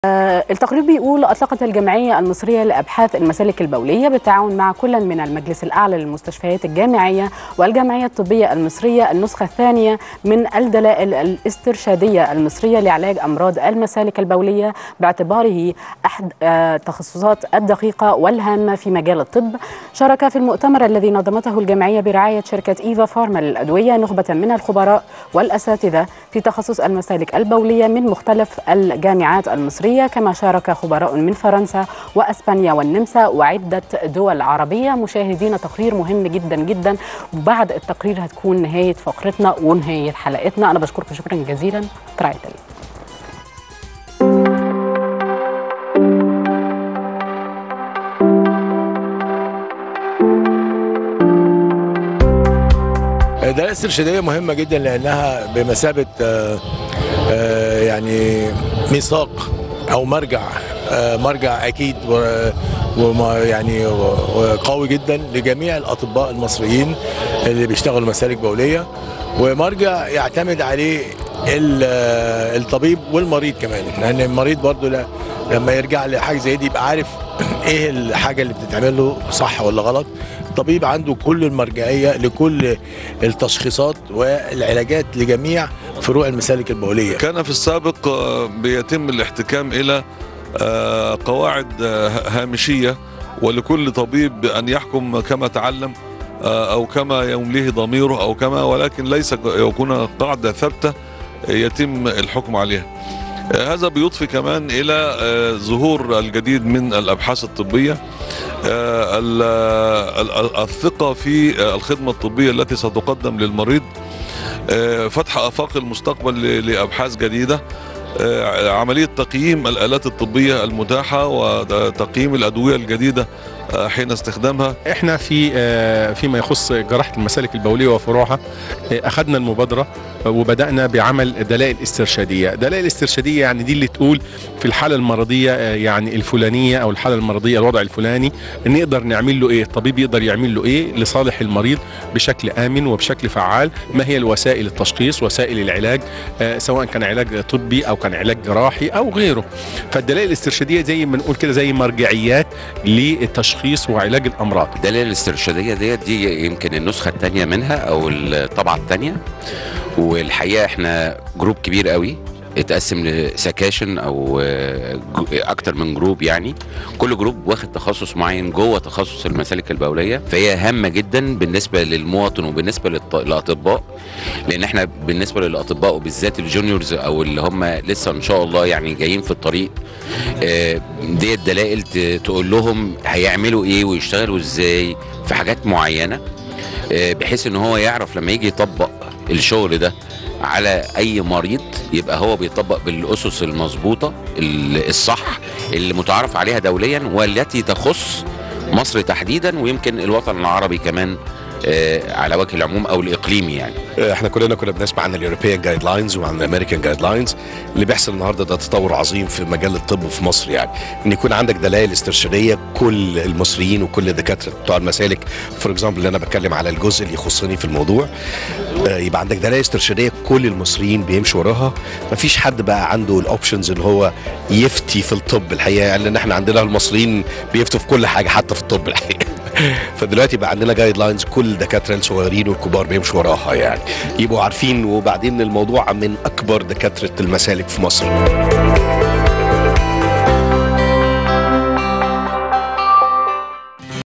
التقرير بيقول أطلقت الجمعية المصرية لأبحاث المسالك البولية بالتعاون مع كل من المجلس الأعلى للمستشفيات الجامعية والجمعية الطبية المصرية النسخة الثانية من الدلائل الاسترشادية المصرية لعلاج أمراض المسالك البولية باعتباره أحد التخصصات الدقيقة والهامة في مجال الطب شارك في المؤتمر الذي نظمته الجمعية برعاية شركة إيفا فارما للأدوية نخبة من الخبراء والأساتذة في تخصص المسالك البولية من مختلف الجامعات المصرية كما شارك خبراء من فرنسا واسبانيا والنمسا وعده دول عربيه مشاهدين تقرير مهم جدا جدا وبعد التقرير هتكون نهايه فقرتنا ونهايه حلقتنا انا بشكركم شكرا جزيلا في رعايه الله الدلائل الاسترشاديه مهمه جدا لانها بمثابه آه، آه، يعني ميثاق او مرجع آه، مرجع اكيد و- وما يعني و- قوي جدا لجميع الاطباء المصريين اللي بيشتغلوا مسالك بوليه ومرجع يعتمد عليه ال- آه، الطبيب والمريض كمان لان المريض برضه لا- لما يرجع لحاجه زي دي يبقى عارف ايه الحاجه اللي بتتعمل له صح ولا غلط الطبيب عنده كل المرجعيه لكل التشخيصات والعلاجات لجميع فروع المسالك البوليه كان في السابق آه، بيتم الاحتكام الى آه، قواعد آه، هامشيه ولكل طبيب ان يحكم كما تعلم آه، او كما يمليه ضميره او كما ولكن ليس يكون قاعده ثابته يتم الحكم عليها. آه، هذا بيضفي كمان الى آه، ظهور الجديد من الابحاث الطبيه آه، ال- ال- الثقه في آه، الخدمه الطبيه التي ستقدم للمريض آه، فتح افاق المستقبل ل- لابحاث جديده آه، عمليه تقييم الالات الطبيه المتاحه وتقييم الادويه الجديده آه، حين استخدامها احنا في آه، فيما يخص جراحه المسالك البوليه وفروعها آه، اخذنا المبادره آه، وبدانا بعمل دلائل استرشاديه، دلائل استرشاديه يعني دي اللي تقول في الحاله المرضيه آه، يعني الفلانيه او الحاله المرضيه الوضع الفلاني نقدر نعمل له ايه؟ الطبيب يقدر يعمل له ايه لصالح المريض بشكل امن وبشكل فعال، ما هي الوسائل التشخيص، وسائل العلاج آه، سواء كان علاج طبي او كان علاج جراحي او غيره. فالدلائل الاسترشاديه زي ما نقول كده زي مرجعيات للتشخيص وعلاج الامراض. الدلائل الاسترشاديه ديت دي يمكن النسخه الثانيه منها او الطبعه الثانيه والحقيقه احنا جروب كبير قوي اتقسم لسكاشن او آه، جو- اكتر من جروب يعني كل جروب واخد تخصص معين جوه تخصص المسالك البوليه فهي هامه جدا بالنسبه للمواطن وبالنسبه للط- للاطباء لان احنا بالنسبه للاطباء وبالذات الجونيورز او اللي هم لسه ان شاء الله يعني جايين في الطريق آه، ديت دلائل ت- تقول لهم هيعملوا ايه ويشتغلوا ازاي في حاجات معينه آه، بحيث ان هو يعرف لما يجي يطبق الشغل ده على اي مريض يبقى هو بيطبق بالاسس المظبوطه ال- الصح اللي متعارف عليها دوليا والتي تخص مصر تحديدا ويمكن الوطن العربي كمان آه، على وجه العموم او الاقليمي يعني احنا كلنا كنا بنسمع عن اليوروبيان جايد لاينز وعن الامريكان جايد لاينز اللي بيحصل النهارده ده تطور عظيم في مجال الطب في مصر يعني ان يكون عندك دلائل استرشاديه كل المصريين وكل الدكاتره بتوع المسالك فور اكزامبل اللي انا بتكلم على الجزء اللي يخصني في الموضوع آه، يبقى عندك دلائل استرشاديه كل المصريين بيمشوا وراها مفيش حد بقى عنده الاوبشنز ان هو يفتي في الطب الحقيقه يعني لان احنا عندنا المصريين بيفتوا في كل حاجه حتى في الطب الحقيقه فدلوقتي بقى عندنا جايد لاينز كل الدكاتره الصغيرين والكبار بيمشوا وراها يعني يبقوا عارفين وبعدين الموضوع من اكبر دكاتره المسالك في مصر